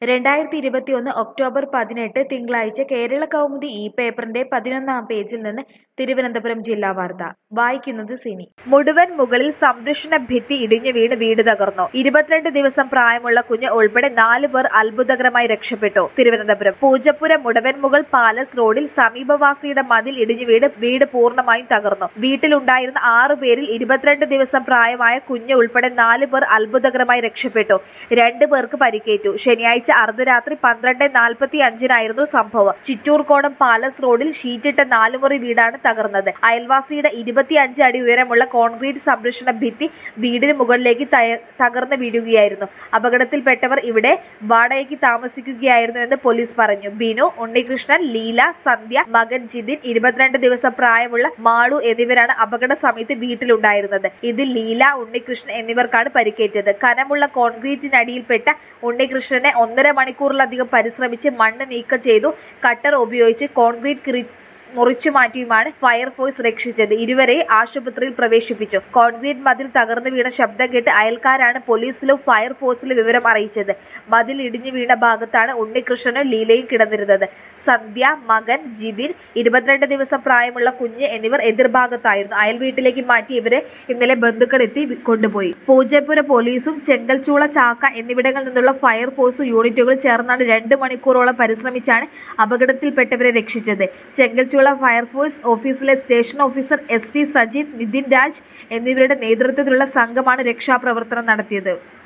രണ്ടായിരത്തി ഇരുപത്തിയൊന്ന് ഒക്ടോബർ പതിനെട്ട് തിങ്കളാഴ്ച കേരള കൗമുദി ഈ പേപ്പറിന്റെ പതിനൊന്നാം പേജിൽ നിന്ന് തിരുവനന്തപുരം ജില്ലാ വാർത്ത വായിക്കുന്നത് സിനി മുഴുവൻ മുകളിൽ സംരക്ഷണ ഭിത്തി ഇടിഞ്ഞു വീണ് വീട് തകർന്നു ഇരുപത്തിരണ്ട് ദിവസം പ്രായമുള്ള കുഞ്ഞ് ഉൾപ്പെടെ നാല് പേർ അത്ഭുതകരമായി രക്ഷപ്പെട്ടു തിരുവനന്തപുരം പൂജപ്പുര മുടവൻമുകൾ പാലസ് റോഡിൽ സമീപവാസിയുടെ മതിൽ ഇടിഞ്ഞു വീട് വീട് പൂർണ്ണമായും തകർന്നു വീട്ടിലുണ്ടായിരുന്ന ആറു പേരിൽ ഇരുപത്തിരണ്ട് ദിവസം പ്രായമായ കുഞ്ഞ് ഉൾപ്പെടെ നാല് പേർ അത്ഭുതകരമായി രക്ഷപ്പെട്ടു രണ്ടു പേർക്ക് പരിക്കേറ്റു ശനിയാഴ്ച അർദ്ധരാത്രി പന്ത്രണ്ട് നാൽപ്പത്തി അഞ്ചിനായിരുന്നു സംഭവം ചിറ്റൂർക്കോണം പാലസ് റോഡിൽ ഷീറ്റിട്ട നാലുമുറി വീടാണ് തകർന്നത് അയൽവാസിയുടെ ഇരുപത്തിയഞ്ച് അടി ഉയരമുള്ള കോൺക്രീറ്റ് സംരക്ഷണ ഭിത്തി വീടിന് മുകളിലേക്ക് തയ- തകർന്ന് വീഴുകയായിരുന്നു അപകടത്തിൽപ്പെട്ടവർ ഇവിടെ വാടകയ്ക്ക് താമസിക്കുകയായിരുന്നു എന്ന് പോലീസ് പറഞ്ഞു ബിനു ഉണ്ണികൃഷ്ണൻ ലീല സന്ധ്യ മകൻ ജിതിൻ ഇരുപത്തിരണ്ട് ദിവസം പ്രായമുള്ള മാളു എന്നിവരാണ് അപകട സമയത്ത് വീട്ടിലുണ്ടായിരുന്നത് ഇതിൽ ലീല ഉണ്ണികൃഷ്ണൻ എന്നിവർക്കാണ് പരിക്കേറ്റത് കനമുള്ള കോൺക്രീറ്റിനടിയിൽപ്പെട്ട ഉണ്ണികൃഷ്ണനെ ഒന്നര മണിക്കൂറിലധികം പരിശ്രമിച്ച് മണ്ണ് നീക്കം ചെയ്തു കട്ടർ ഉപയോഗിച്ച് കോൺക്രീറ്റ് കിറി മുറിച്ചു മാറ്റിയുമാണ് ഫയർഫോഴ്സ് രക്ഷിച്ചത് ഇരുവരെ ആശുപത്രിയിൽ പ്രവേശിപ്പിച്ചു കോൺക്രീറ്റ് മതിൽ തകർന്നു വീണ ശബ്ദം കേട്ട് അയൽക്കാരാണ് പോലീസിലും ഫയർഫോഴ്സിലും വിവരം അറിയിച്ചത് മതിൽ ഇടിഞ്ഞു വീണ ഭാഗത്താണ് ഉണ്ണികൃഷ്ണനും ലീലയും കിടന്നിരുന്നത് സന്ധ്യ മകൻ ജിതിൻ ഇരുപത്തിരണ്ട് ദിവസം പ്രായമുള്ള കുഞ്ഞ് എന്നിവർ എതിർഭാഗത്തായിരുന്നു അയൽ വീട്ടിലേക്ക് മാറ്റി ഇവരെ ഇന്നലെ ബന്ധുക്കൾ എത്തി കൊണ്ടുപോയി പൂജപ്പുര പോലീസും ചെങ്കൽച്ചൂള ചാക്ക എന്നിവിടങ്ങളിൽ നിന്നുള്ള ഫയർഫോഴ്സ് യൂണിറ്റുകൾ ചേർന്നാണ് രണ്ട് മണിക്കൂറോളം പരിശ്രമിച്ചാണ് അപകടത്തിൽപ്പെട്ടവരെ രക്ഷിച്ചത് ചെങ്കൽച്ചൂള ഫയർഫോഴ്സ് ഓഫീസിലെ station officer S T Sajith Nithin Raj എന്നിവരുടെ നേതൃത്വത്തിലുള്ള സംഘമാണ് രക്ഷാപ്രവർത്തനം നടത്തിയത്